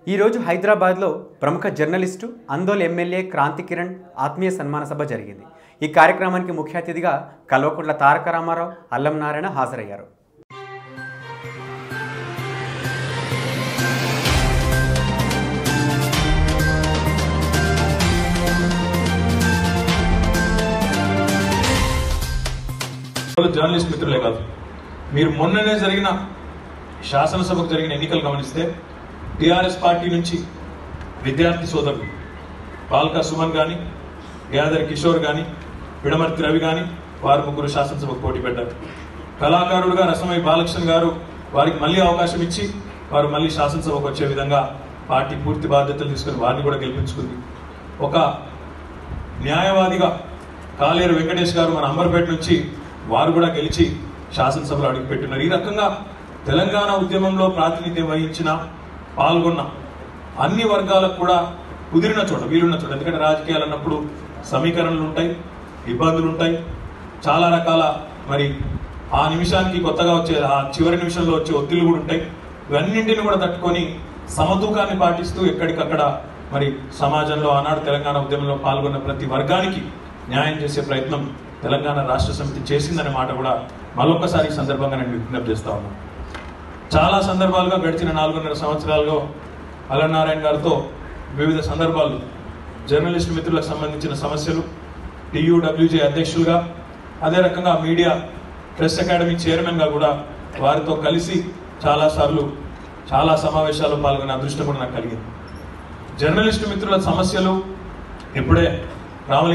ఈరోజు హైదరాబాద్లో ప్రముఖ జర్నలిస్టు అందోల్ ఎమ్మెల్యే క్రాంతి కిరణ్ ఆత్మీయ సన్మాన సభ జరిగింది ఈ కార్యక్రమానికి ముఖ్య అతిథిగా కల్వకుంట్ల తారక రామారావు అల్లం నారాయణ హాజరయ్యారు కేవలం జర్నలిస్ట్ మిత్రులే కాదు మీరు మొన్ననే జరిగిన శాసనసభకు జరిగిన ఎన్నికలు గమనిస్తే టిఆర్ఎస్ పార్టీ నుంచి విద్యార్థి సోదరులు బాల్కా సుమన్ కానీ గ్యాదర్ కిషోర్ కానీ పిడమర్తి రవి కానీ వారు ముగ్గురు శాసనసభకు పోటీ పెట్టారు కళాకారుడుగా రసమై బాలకృష్ణ గారు వారికి మళ్ళీ అవకాశం ఇచ్చి వారు మళ్ళీ శాసనసభకు వచ్చే విధంగా పార్టీ పూర్తి బాధ్యతలు తీసుకుని వారిని కూడా గెలిపించుకుంది ఒక న్యాయవాదిగా కాలేరు వెంకటేష్ గారు మన అంబర్పేట నుంచి వారు కూడా గెలిచి శాసనసభలో అడుగుపెట్టున్నారు ఈ రకంగా తెలంగాణ ఉద్యమంలో ప్రాతినిధ్యం వహించిన పాల్గొన్న అన్ని వర్గాలకు కూడా కుదిరిన చోట వీలున్న చోట ఎందుకంటే రాజకీయాలు అన్నప్పుడు సమీకరణలు ఉంటాయి ఇబ్బందులు ఉంటాయి చాలా రకాల మరి ఆ నిమిషానికి కొత్తగా వచ్చే ఆ చివరి నిమిషంలో వచ్చే ఒత్తిళ్లు కూడా ఉంటాయి ఇవన్నింటిని కూడా తట్టుకొని సమతూకాన్ని పాటిస్తూ ఎక్కడికక్కడ మరి సమాజంలో ఆనాడు తెలంగాణ ఉద్యమంలో పాల్గొన్న ప్రతి వర్గానికి న్యాయం చేసే ప్రయత్నం తెలంగాణ రాష్ట్ర సమితి చేసిందనే మాట కూడా మరొకసారి ఈ సందర్భంగా నేను విజ్ఞప్తి చేస్తా ఉన్నాను చాలా సందర్భాలుగా గడిచిన నాలుగున్నర సంవత్సరాలుగా అలనారాయణ గారితో వివిధ సందర్భాలు జర్నలిస్ట్ మిత్రులకు సంబంధించిన సమస్యలు టీయూడబ్ల్యూజే అధ్యక్షులుగా అదే రకంగా మీడియా ప్రెస్ అకాడమీ చైర్మన్గా కూడా వారితో కలిసి చాలాసార్లు చాలా సమావేశాల్లో పాల్గొనే అదృష్టం కూడా నాకు కలిగింది జర్నలిస్టు మిత్రుల సమస్యలు ఇప్పుడే రామలింగ